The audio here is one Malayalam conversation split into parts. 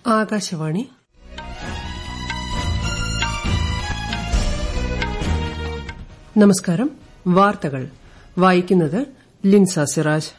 ആകാശവാണി നമസ്കാരം വാർത്തകൾ വായിക്കുന്നത് ലിൻസ സിറാജ്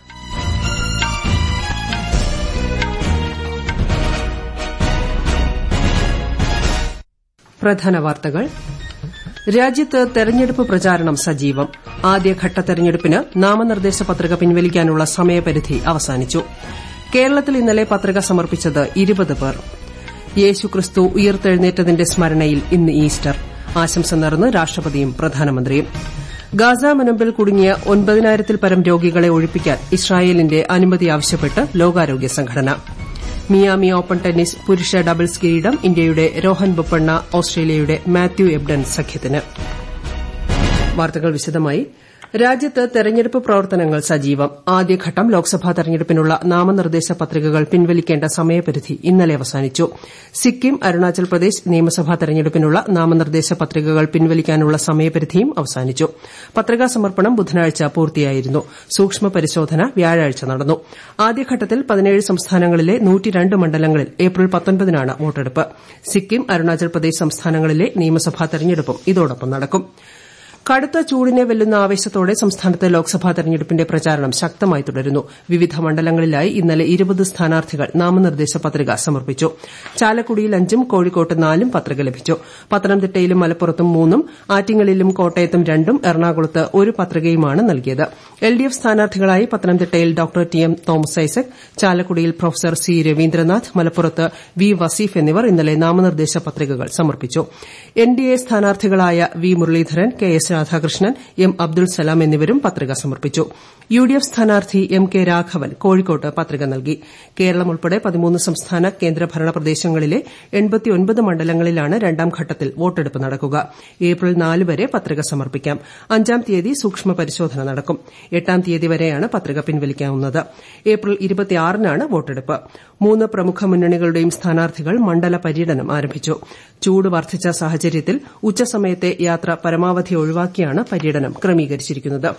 പ്രധാന വാർത്തകൾ രാജ്യത്ത് തെരഞ്ഞെടുപ്പ് പ്രചാരണം സജീവം ആദ്യഘട്ട തെരഞ്ഞെടുപ്പിന് നാമനിർദ്ദേശ പത്രിക പിൻവലിക്കാനുള്ള സമയപരിധി അവസാനിച്ചു കേരളത്തിൽ ഇന്നലെ പത്രിക സമർപ്പിച്ചത് ഇരുപത് പേർ യേശുക്രിസ്തു ഉയിർത്തെഴുന്നേറ്റതിന്റെ സ്മരണയിൽ ഇന്ന് ഈസ്റ്റർ ആശംസ നേർന്ന് രാഷ്ട്രപതിയും പ്രധാനമന്ത്രിയും ഗാസ മുനമ്പിൽ കുടുങ്ങിയ ഒൻപതിനായിരത്തിൽ പരം രോഗികളെ ഒഴിപ്പിക്കാൻ ഇസ്രായേലിന്റെ അനുമതി ആവശ്യപ്പെട്ട് ലോകാരോഗ്യ സംഘടന മിയാമി ഓപ്പൺ ടെന്നീസ് പുരുഷ ഡബിൾസ് കിരീടം ഇന്ത്യയുടെ രോഹൻ ബൊപ്പണ്ണ ഓസ്ട്രേലിയയുടെ മാത്യു എബ്ഡൻ സഖ്യത്തിന് വാർത്തകൾ വിശദമായി രാജ്യത്ത് തെരഞ്ഞെടുപ്പ് പ്രവർത്തനങ്ങൾ സജീവം ആദ്യഘട്ടം ലോക്സഭാ തെരഞ്ഞെടുപ്പിനുള്ള നാമനിർദ്ദേശ പത്രികകൾ പിൻവലിക്കേണ്ട സമയപരിധി ഇന്നലെ അവസാനിച്ചു സിക്കിം അരുണാചൽ പ്രദേശ് നിയമസഭാ തെരഞ്ഞെടുപ്പിനുള്ള നാമനിർദ്ദേശ പത്രികകൾ പിൻവലിക്കാനുള്ള സമയപരിധിയും അവസാനിച്ചു പത്രികാ സമർപ്പണം ബുധനാഴ്ച പൂർത്തിയായിരുന്നു സൂക്ഷ്മ പരിശോധന വ്യാഴാഴ്ച നടന്നു ആദ്യഘട്ടത്തിൽ പതിനേഴ് സംസ്ഥാനങ്ങളിലെ മണ്ഡലങ്ങളിൽ ഏപ്രിൽ പത്തൊൻപതിനാണ് വോട്ടെടുപ്പ് സിക്കിം അരുണാചൽ പ്രദേശ് സംസ്ഥാനങ്ങളിലെ നിയമസഭാ തെരഞ്ഞെടുപ്പും ഇതോടൊപ്പം നടക്കും കടുത്ത ചൂടിനെ വെല്ലുന്ന ആവേശത്തോടെ സംസ്ഥാനത്ത് ലോക്സഭാ തെരഞ്ഞെടുപ്പിന്റെ പ്രചാരണം ശക്തമായി തുടരുന്നു വിവിധ മണ്ഡലങ്ങളിലായി ഇന്നലെ ഇരുപത് സ്ഥാനാർത്ഥികൾ നാമനിർദ്ദേശ പത്രിക സമർപ്പിച്ചു ചാലക്കുടിയിൽ അഞ്ചും കോഴിക്കോട്ട് നാലും പത്രിക ലഭിച്ചു പത്തനംതിട്ടയിലും മലപ്പുറത്തും മൂന്നും ആറ്റിങ്ങലിലും കോട്ടയത്തും രണ്ടും എറണാകുളത്ത് ഒരു പത്രികയുമാണ് നൽകിയത് എൽഡിഎഫ് സ്ഥാനാർത്ഥികളായി പത്തനംതിട്ടയിൽ doctor T M Thomas Isaac ചാലക്കുടിയിൽ പ്രൊഫസർ സി രവീന്ദ്രനാഥ് മലപ്പുറത്ത് വി വസീഫ് എന്നിവർ ഇന്നലെ നാമനിർദ്ദേശ പത്രികകൾ സമർപ്പിച്ചു എൻഡിഎ സ്ഥാനാർത്ഥികളായ V Muraleedharan K S Radhakrishnan M Abdul Salam എന്നിവരും പത്രിക സമർപ്പിച്ചു യുഡിഎഫ് സ്ഥാനാർത്ഥി എം കെ രാഘവൻ കോഴിക്കോട്ട് പത്രിക നൽകി കേരളം ഉൾപ്പെടെ പതിമൂന്ന് സംസ്ഥാന കേന്ദ്രഭരണ പ്രദേശങ്ങളിലെ മണ്ഡലങ്ങളിലാണ് രണ്ടാം ഘട്ടത്തിൽ വോട്ടെടുപ്പ് നടക്കുക ഏപ്രിൽ നാല് വരെ പത്രിക സമർപ്പിക്കാം അഞ്ചാം തീയതി സൂക്ഷ്മ പരിശോധന നടക്കും എട്ടാം തീയതി വരെയാണ് പത്രിക പിൻവലിക്കാവുന്നത് ഏപ്രിൽ ഇരുപത്തിയാറിനാണ് വോട്ടെടുപ്പ് മൂന്ന് പ്രമുഖ മുന്നണികളുടെയും സ്ഥാനാർത്ഥികൾ മണ്ഡല പര്യടനം ആരംഭിച്ചു ചൂട് വർദ്ധിച്ച സാഹചര്യത്തിൽ ഉച്ചസമയത്തെ യാത്ര പരമാവധി ഒഴിവാക്കിയാണ് പര്യടനം ക്രമീകരിച്ചിരിക്കുന്നത്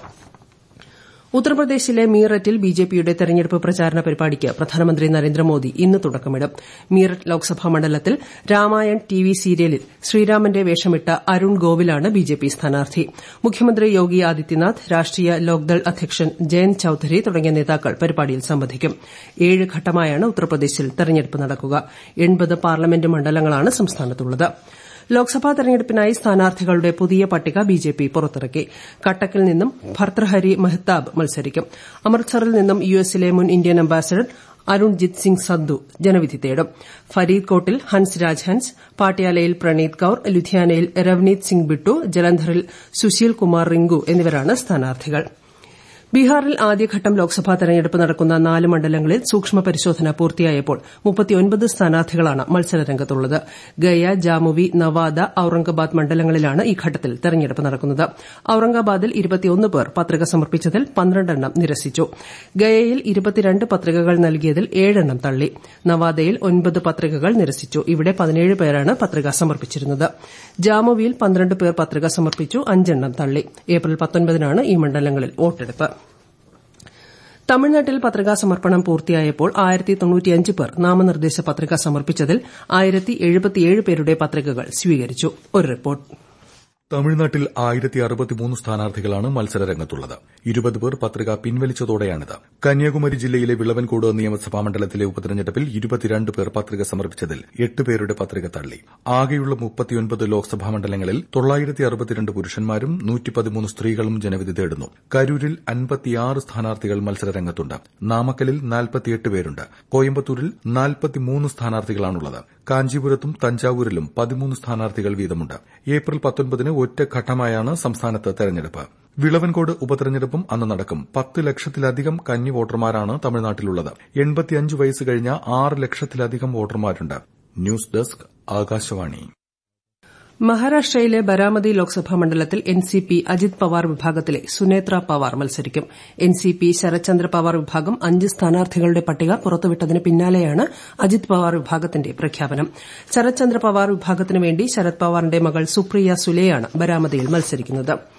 ഉത്തർപ്രദേശിലെ മീററ്റിൽ ബിജെപിയുടെ തെരഞ്ഞെടുപ്പ് പ്രചാരണ പരിപാടിക്ക് പ്രധാനമന്ത്രി നരേന്ദ്രമോദി ഇന്ന് തുടക്കമിടും മീററ്റ് ലോക്സഭാ മണ്ഡലത്തിൽ രാമായൺ ടിവി സീരിയലിൽ ശ്രീരാമന്റെ വേഷമിട്ട അരുൺ ഗോവിലാണ് ബിജെപി സ്ഥാനാർത്ഥി മുഖ്യമന്ത്രി യോഗി ആദിത്യനാഥ് രാഷ്ട്രീയ ലോക്ദൾ അധ്യക്ഷൻ ജയന്ത് ചൌധരി തുടങ്ങിയ നേതാക്കൾ പരിപാടിയിൽ സംബന്ധിക്കും ഏഴ് ഘട്ടമായാണ് ഉത്തർപ്രദേശിൽ തെരഞ്ഞെടുപ്പ് നടക്കുക എൺപത് പാർലമെന്റ് മണ്ഡലങ്ങളാണ് സംസ്ഥാനത്തുള്ളത് ലോക്സഭാ തെരഞ്ഞെടുപ്പിനായി സ്ഥാനാർത്ഥികളുടെ പുതിയ പട്ടിക ബിജെപി പുറത്തിറക്കി കട്ടക്കിൽ നിന്നും ഭർത്തൃഹരി മെഹ്താബ് മത്സരിക്കും അമൃത്സറിൽ നിന്നും യുഎസിലെ മുൻ ഇന്ത്യൻ അംബാസഡർ അരുൺജിത് സിംഗ് സന്ധു ജനവിധി തേടും ഫരീദ് കോട്ടിൽ ഹൻസ് രാജ് ഹൻസ് പാട്യാലയിൽ പ്രണീത് കൌർ ലുധിയാനയിൽ രവ്നീത് സിംഗ് ബിട്ടു ജലന്ധറിൽ സുശീൽ കുമാർ റിങ്കു എന്നിവരാണ് സ്ഥാനാർത്ഥികൾ ബീഹാറിൽ ആദ്യഘട്ടം ലോക്സഭാ തെരഞ്ഞെടുപ്പ് നടക്കുന്ന നാല് മണ്ഡലങ്ങളിൽ സൂക്ഷ്മ പരിശോധന പൂർത്തിയായപ്പോൾ സ്ഥാനാർത്ഥികളാണ് മത്സരരംഗത്തുള്ളത് ഗയ ജാമുവി നവാദ ഔറംഗാബാദ് മണ്ഡലങ്ങളിലാണ് ഈ ഘട്ടത്തിൽ തെരഞ്ഞെടുപ്പ് നടക്കുന്നത് ഔറംഗാബാദിൽ പേർ പത്രിക സമർപ്പിച്ചതിൽ പന്ത്രണ്ടെണ്ണം നിരസിച്ചു ഗയയിൽ ഇരുപത്തിരണ്ട് പത്രികകൾ നൽകിയതിൽ ഏഴെണ്ണം തള്ളി നവാദയിൽ ഒൻപത് പത്രികകൾ നിരസിച്ചു ഇവിടെ പതിനേഴ് പേരാണ് പത്രിക സമർപ്പിച്ചിരുന്നത് ജാമുവിയിൽ പന്ത്രണ്ട് പേർ പത്രിക സമർപ്പിച്ചു അഞ്ചെണ്ണം തള്ളി ഏപ്രിൽ പത്തൊൻപതിനാണ് ഈ മണ്ഡലങ്ങളിൽ വോട്ടെടുപ്പ് തമിഴ്നാട്ടിൽ പത്രികാ സമർപ്പണം പൂർത്തിയായപ്പോൾ പേർ നാമനിർദ്ദേശ പത്രിക സമർപ്പിച്ചതിൽ പേരുടെ പത്രികകൾ സ്വീകരിച്ചു ഒരു റിപ്പോർട്ട് തമിഴ്നാട്ടിൽ ആയിരത്തി അറുപത്തിമൂന്ന് സ്ഥാനാർത്ഥികളാണ് മത്സരരംഗത്തുള്ളത് ഇരുപത് പേർ പത്രിക പിൻവലിച്ചതോടെയാണിത് കന്യാകുമാരി ജില്ലയിലെ വിളവൻകോട് നിയമസഭാ മണ്ഡലത്തിലെ ഉപതെരഞ്ഞെടുപ്പിൽ ഇരുപത്തിരണ്ട് പേർ പത്രിക സമർപ്പിച്ചതിൽ എട്ട് പേരുടെ പത്രിക തള്ളി ആകെയുള്ള മുപ്പത്തിയൊൻപത് ലോക്സഭാ മണ്ഡലങ്ങളിൽ തൊള്ളായിരത്തി അറുപത്തിരണ്ട് പുരുഷന്മാരും നൂറ്റിപ്പതിമൂന്ന് സ്ത്രീകളും ജനവിധി തേടുന്നു കരൂരിൽ അൻപത്തിയാറ് സ്ഥാനാർത്ഥികൾ മത്സരരംഗത്തുണ്ട് നാമക്കലിൽ നാൽപ്പത്തിയെട്ട് പേരുണ്ട് കോയമ്പത്തൂരിൽ നാൽപ്പത്തിമൂന്ന് സ്ഥാനാർത്ഥികളാണുള്ളത് കാഞ്ചീപുരത്തും തഞ്ചാവൂരിലും പതിമൂന്ന് സ്ഥാനാർത്ഥികൾ വീതമുണ്ട് ഏപ്രിൽ പത്തൊൻപതിന് ഒറ്റഘട്ടമായാണ് സംസ്ഥാനത്ത് തെരഞ്ഞെടുപ്പ് വിളവൻകോട് ഉപതെരഞ്ഞെടുപ്പും അന്ന് നടക്കും പത്ത് ലക്ഷത്തിലധികം കന്നി വോട്ടർമാരാണ് തമിഴ്നാട്ടിലുള്ളത് എൺപത്തിയഞ്ച് വയസ്സ് കഴിഞ്ഞ ആറ് ലക്ഷത്തിലധികം വോട്ടർമാരുണ്ട് ന്യൂസ് ഡെസ്ക് ആകാശവാണി മഹാരാഷ്ട്രയിലെ ബരാമതി ലോക്സഭാ മണ്ഡലത്തിൽ എൻസിപി അജിത് പവാർ വിഭാഗത്തിലെ സുനേത്ര പവാർ മത്സരിക്കും എൻസിപി ശരത്ചന്ദ്ര പവാർ വിഭാഗം അഞ്ച് സ്ഥാനാർത്ഥികളുടെ പട്ടിക പുറത്തുവിട്ടതിന് പിന്നാലെയാണ് അജിത് പവാർ വിഭാഗത്തിന്റെ പ്രഖ്യാപനം ശരത്ചന്ദ്ര പവാർ വിഭാഗത്തിനുവേണ്ടി ശരത് പവാറിന്റെ മകൾ സുപ്രിയ സുലെയാണ് ബരാമതിയിൽ മത്സരിക്കുന്നത്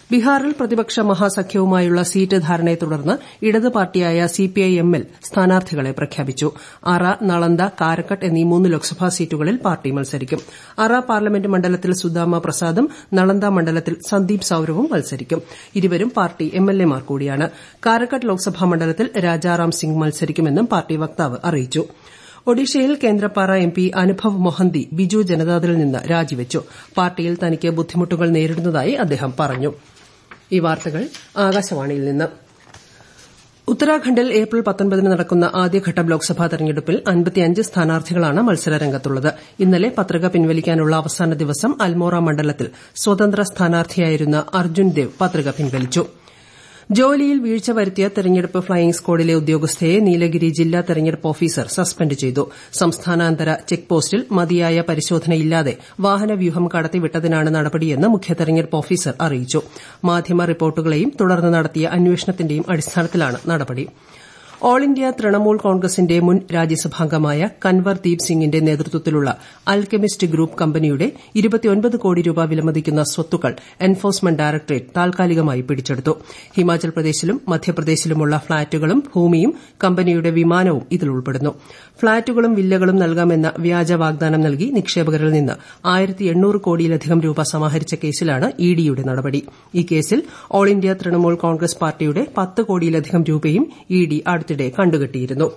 ബീഹാറിൽ പ്രതിപക്ഷ മഹാസഖ്യവുമായുള്ള സീറ്റ് ധാരണയെ തുടർന്ന് ഇടത് പാർട്ടിയായ സിപിഐഎമ്മിൽ സ്ഥാനാർത്ഥികളെ പ്രഖ്യാപിച്ചു അറ നളന്ദ കാരക്കട്ട് എന്നീ മൂന്ന് ലോക്സഭാ സീറ്റുകളിൽ പാർട്ടി മത്സരിക്കും അറ പാർലമെന്റ് മണ്ഡലത്തിൽ സുദാമ പ്രസാദും നളന്ദ മണ്ഡലത്തിൽ സന്ദീപ് സൌരവും മത്സരിക്കും ഇരുവരും പാർട്ടി എംഎൽഎമാർ കൂടിയാണ് കാരക്കട്ട് ലോക്സഭാ മണ്ഡലത്തിൽ രാജാറാം സിംഗ് മത്സരിക്കുമെന്നും പാർട്ടി വക്താവ് അറിയിച്ചു ഒഡീഷയിൽ കേന്ദ്രപ്പാറ എംപി അനുഭവ് മൊഹന്തി ബിജു ജനതാദളിൽ നിന്ന് രാജിവച്ചു പാർട്ടിയിൽ തനിക്ക് ബുദ്ധിമുട്ടുകൾ നേരിടുന്നതായി അദ്ദേഹം പറഞ്ഞു ഈ വാർത്തകൾ ആകാശവാണിയിൽ നിന്ന് ഉത്തരാഖണ്ഡിൽ ഏപ്രിൽ പത്തൊൻപതിന് നടക്കുന്ന ആദ്യഘട്ട ലോക്സഭാ തെരഞ്ഞെടുപ്പിൽ അൻപത്തിയഞ്ച് സ്ഥാനാർത്ഥികളാണ് മത്സരരംഗത്തുള്ളത് ഇന്നലെ പത്രിക പിൻവലിക്കാനുള്ള അവസാന ദിവസം അൽമോറ മണ്ഡലത്തിൽ സ്വതന്ത്ര സ്ഥാനാർത്ഥിയായിരുന്ന അർജുൻ ദേവ് പത്രിക പിൻവലിച്ചു ജോലിയിൽ വീഴ്ച വരുത്തിയ തെരഞ്ഞെടുപ്പ് ഫ്ളൈയിംഗ് സ്ക്വാഡിലെ ഉദ്യോഗസ്ഥയെ നീലഗിരി ജില്ലാ തെരഞ്ഞെടുപ്പ് ഓഫീസർ സസ്പെൻഡ് ചെയ്തു സംസ്ഥാനാന്തര ചെക്ക് പോസ്റ്റിൽ മതിയായ പരിശോധനയില്ലാതെ വാഹനവ്യൂഹം കടത്തിവിട്ടതിനാണ് നടപടിയെന്ന് മുഖ്യ തെരഞ്ഞെടുപ്പ് ഓഫീസർ അറിയിച്ചു മാധ്യമ റിപ്പോർട്ടുകളെയും തുടർന്ന് നടത്തിയ അന്വേഷണത്തിന്റെയും അടിസ്ഥാനത്തിലാണ് നടപടി ഓൾ ഇന്ത്യ തൃണമൂൽ കോൺഗ്രസിന്റെ മുൻ രാജ്യസഭാംഗമായ കൻവർ ദീപ് സിംഗിന്റെ നേതൃത്വത്തിലുള്ള അൽകെമിസ്റ്റ് ഗ്രൂപ്പ് കമ്പനിയുടെ കോടി രൂപ വിലമതിക്കുന്ന സ്വത്തുക്കൾ എൻഫോഴ്സ്മെന്റ് ഡയറക്ടറേറ്റ് താൽക്കാലികമായി പിടിച്ചെടുത്തു ഹിമാചൽ പ്രദേശിലും മധ്യപ്രദേശിലുമുള്ള ഫ്ളാറ്റുകളും ഭൂമിയും കമ്പനിയുടെ വിമാനവും ഇതിൽ ഉൾപ്പെടുന്നു ഫ്ളാറ്റുകളും വില്ലകളും നൽകാമെന്ന വ്യാജ വാഗ്ദാനം നൽകി നിക്ഷേപകരിൽ നിന്ന് കോടിയിലധികം രൂപ സമാഹരിച്ച കേസിലാണ് ഇഡിയുടെ നടപടി ഈ കേസിൽ ഓൾ ഇന്ത്യ തൃണമൂൽ കോൺഗ്രസ് പാർട്ടിയുടെ പത്ത് കോടിയിലധികം രൂപയും ഇഡി അടുത്തിടെ കണ്ടുകെട്ടിയിരുന്നു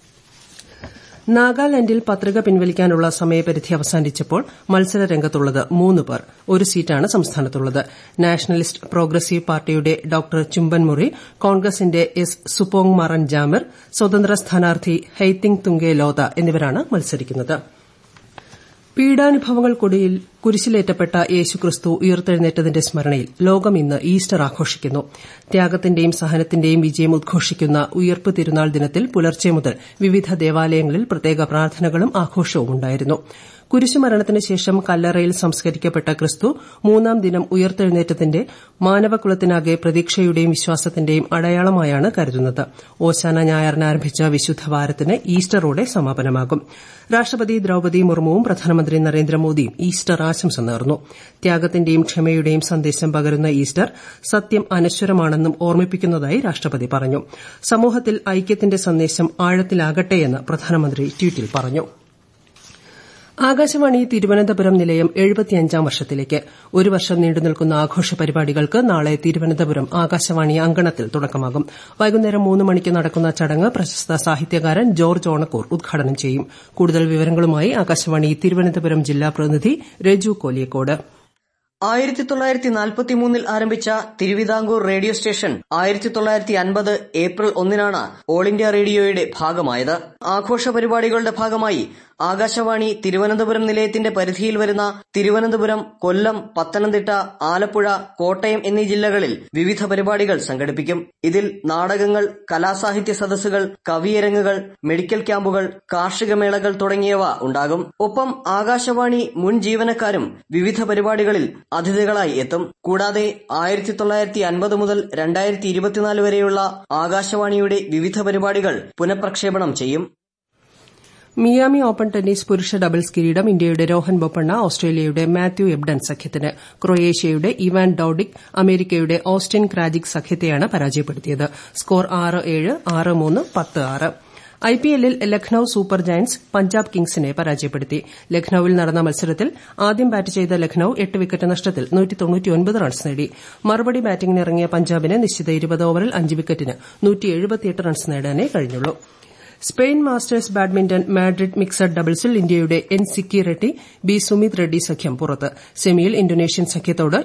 നാഗാലാൻഡിൽ പത്രിക പിൻവലിക്കാനുള്ള സമയപരിധി അവസാനിച്ചപ്പോൾ മത്സരരംഗത്തുള്ളത് മൂന്ന് പേർ ഒരു സീറ്റാണ് സംസ്ഥാനത്തുള്ളത് നാഷണലിസ്റ്റ് പ്രോഗ്രസീവ് പാർട്ടിയുടെ ഡോക്ടർ ചുംബൻ മുറി കോൺഗ്രസിന്റെ എസ് സുപോങ് മറൻ ജാമിർ സ്വതന്ത്ര സ്ഥാനാർത്ഥി ഹെയ്തിങ് തുങ്കെ ലോത എന്നിവരാണ് മത്സരിക്കുന്നത് പീഡാനുഭവങ്ങൾക്കൊടുവിൽ കുരിശിലേറ്റപ്പെട്ട യേശുക്രിസ്തു ഉയർത്തെഴുന്നേറ്റതിന്റെ സ്മരണയിൽ ലോകം ഇന്ന് ഈസ്റ്റർ ആഘോഷിക്കുന്നു ത്യാഗത്തിന്റെയും സഹനത്തിന്റെയും വിജയം ഉദ്ഘോഷിക്കുന്ന ഉയർപ്പ് തിരുനാൾ ദിനത്തിൽ പുലർച്ചെ മുതൽ വിവിധ ദേവാലയങ്ങളിൽ പ്രത്യേക പ്രാർത്ഥനകളും ആഘോഷവും ഉണ്ടായിരുന്നു കുരിശുമരണത്തിന് ശേഷം കല്ലറയിൽ സംസ്കരിക്കപ്പെട്ട ക്രിസ്തു മൂന്നാം ദിനം ഉയർത്തെഴുന്നേറ്റത്തിന്റെ മാനവകുലത്തിനാകെ പ്രതീക്ഷയുടെയും വിശ്വാസത്തിന്റെയും അടയാളമായാണ് കരുതുന്നത് ഓശാന ഞായറിന് ആരംഭിച്ച വിശുദ്ധ വാരത്തിന് ഈസ്റ്ററോടെ സമാപനമാകും രാഷ്ട്രപതി ദ്രൌപതി മുർമുവും പ്രധാനമന്ത്രി നരേന്ദ്രമോദിയും ഈസ്റ്റർ ആശംസ നേർന്നു ത്യാഗത്തിന്റെയും ക്ഷമയുടെയും സന്ദേശം പകരുന്ന ഈസ്റ്റർ സത്യം അനശ്വരമാണെന്നും ഓർമ്മിപ്പിക്കുന്നതായി രാഷ്ട്രപതി പറഞ്ഞു സമൂഹത്തിൽ ഐക്യത്തിന്റെ സന്ദേശം ആഴത്തിലാകട്ടെയെന്ന് പ്രധാനമന്ത്രി ട്വീറ്റിൽ പറഞ്ഞു ആകാശവാണി തിരുവനന്തപുരം നിലയം എഴുപത്തിയഞ്ചാം വർഷത്തിലേക്ക് ഒരു വർഷം നീണ്ടുനിൽക്കുന്ന ആഘോഷ പരിപാടികൾക്ക് നാളെ തിരുവനന്തപുരം ആകാശവാണി അങ്കണത്തിൽ തുടക്കമാകും വൈകുന്നേരം മൂന്ന് മണിക്ക് നടക്കുന്ന ചടങ്ങ് പ്രശസ്ത സാഹിത്യകാരൻ ജോർജ് ഓണക്കൂർ ഉദ്ഘാടനം ചെയ്യും കൂടുതൽ വിവരങ്ങളുമായി ആകാശവാണി തിരുവനന്തപുരം ജില്ലാ പ്രതിനിധി രജു കോലിയക്കോട് ആയിരത്തി തൊള്ളായിരത്തി നാൽപ്പത്തി മൂന്നിൽ ആരംഭിച്ച തിരുവിതാംകൂർ റേഡിയോ സ്റ്റേഷൻ ആയിരത്തി തൊള്ളായിരത്തി അൻപത് ഏപ്രിൽ ഒന്നിനാണ് ഓൾ ഇന്ത്യ റേഡിയോയുടെ ഭാഗമായത് ആഘോഷ പരിപാടികളുടെ ഭാഗമായി ആകാശവാണി തിരുവനന്തപുരം നിലയത്തിന്റെ പരിധിയിൽ വരുന്ന തിരുവനന്തപുരം കൊല്ലം പത്തനംതിട്ട ആലപ്പുഴ കോട്ടയം എന്നീ ജില്ലകളിൽ വിവിധ പരിപാടികൾ സംഘടിപ്പിക്കും ഇതിൽ നാടകങ്ങൾ കലാസാഹിത്യ സദസ്സുകൾ കവിയരങ്ങുകൾ മെഡിക്കൽ ക്യാമ്പുകൾ കാർഷിക മേളകൾ തുടങ്ങിയവ ഉണ്ടാകും ഒപ്പം ആകാശവാണി മുൻ ജീവനക്കാരും വിവിധ പരിപാടികളിൽ അതിഥികളായി എത്തും കൂടാതെ ആയിരത്തി തൊള്ളായിരത്തി അൻപത് മുതൽ രണ്ടായിരത്തി ഇരുപത്തിനാല് വരെയുള്ള ആകാശവാണിയുടെ വിവിധ പരിപാടികൾ പുനഃപ്രക്ഷേപണം ചെയ്യും മിയാമി ഓപ്പൺ ടെന്നീസ് പുരുഷ ഡബിൾസ് കിരീടം ഇന്ത്യയുടെ രോഹൻ ബൊപ്പണ്ണ ഓസ്ട്രേലിയയുടെ മാത്യു എബ്ഡൻ സഖ്യത്തിന് ക്രൊയേഷ്യയുടെ ഇവാൻ ഡൌഡിക് അമേരിക്കയുടെ ഓസ്റ്റിൻ ക്രാജിക് സഖ്യത്തെയാണ് പരാജയപ്പെടുത്തിയത് സ്കോർ ആറ് ഏഴ് ആറ് മൂന്ന് പത്ത് ആറ് ഐപിഎല്ലിൽ ലക്നൌ സൂപ്പർ ജയന്റ്സ് പഞ്ചാബ് കിങ്സിനെ പരാജയപ്പെടുത്തി ലക്നൌവിൽ നടന്ന മത്സരത്തിൽ ആദ്യം ബാറ്റ് ചെയ്ത ലക്നൌ എട്ട് വിക്കറ്റ് നഷ്ടത്തിൽ റൺസ് നേടി മറുപടി ബാറ്റിംഗിനിറങ്ങിയ പഞ്ചാബിന് നിശ്ചിത ഇരുപത് ഓവറിൽ അഞ്ച് വിക്കറ്റിന് റൺസ് നേടാനേ കഴിഞ്ഞുള്ളൂ Spain masters badminton Madrid mixed ഡബിൾസിൽ ഇന്ത്യയുടെ എൻ സിക്കി റെഡ്ഡി ബി സുമിത് റെഡ്ഡി സഖ്യം പുറത്ത് സെമിയിൽ ഇന്തോനേഷ്യൻ സഖ്യത്തോട്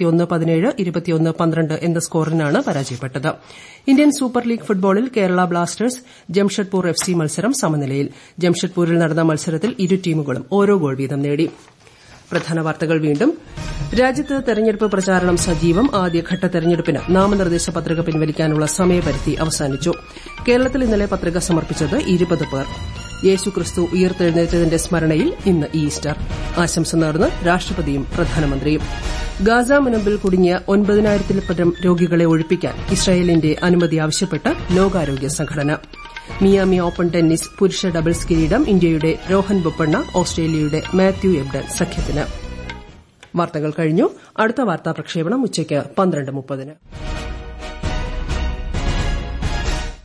എന്ന സ്കോറിനാണ് പരാജയപ്പെട്ടത് ഇന്ത്യൻ സൂപ്പർ ലീഗ് ഫുട്ബോളിൽ Kerala blasters Jamshedpur F C മത്സരം സമനിലയിൽ ജംഷഡ്പൂരിൽ നടന്ന മത്സരത്തിൽ ഇരു ടീമുകളും ഓരോ ഗോൾ വീതം നേടി പ്രധാന വാർത്തകൾ വീണ്ടും രാജ്യത്ത് തെരഞ്ഞെടുപ്പ് പ്രചാരണം സജീവം ആദ്യഘട്ട തെരഞ്ഞെടുപ്പിന് നാമനിർദ്ദേശ പത്രിക പിൻവലിക്കാനുള്ള സമയപരിധി അവസാനിച്ചു കേരളത്തിൽ ഇന്നലെ പത്രിക സമർപ്പിച്ചത് ഇരുപത് പേർ യേശുക്രിസ്തു ഉയർത്തെഴുന്നേറ്റതിന്റെ സ്മരണയിൽ ഇന്ന് ഈസ്റ്റർ ആശംസ നേർന്ന് രാഷ്ട്രപതിയും പ്രധാനമന്ത്രിയും ഗാസ മുനമ്പിൽ കുടുങ്ങിയ ഒൻപതിനായിരത്തിൽ പരം രോഗികളെ ഒഴിപ്പിക്കാൻ ഇസ്രായേലിന്റെ അനുമതി ആവശ്യപ്പെട്ട് ലോകാരോഗ്യ സംഘടന മിയാമി ഓപ്പൺ ടെന്നീസ് പുരുഷ ഡബിൾസ് കിരീടം ഇന്ത്യയുടെ രോഹൻ ബൊപ്പണ്ണ ഓസ്ട്രേലിയയുടെ മാത്യു എബ്ഡൻ സഖ്യത്തിന് വാർത്തകൾ കഴിഞ്ഞു അടുത്ത വാർത്താ പ്രക്ഷേപണം ഉച്ചയ്ക്ക് പന്ത്രണ്ട് മുപ്പതിന്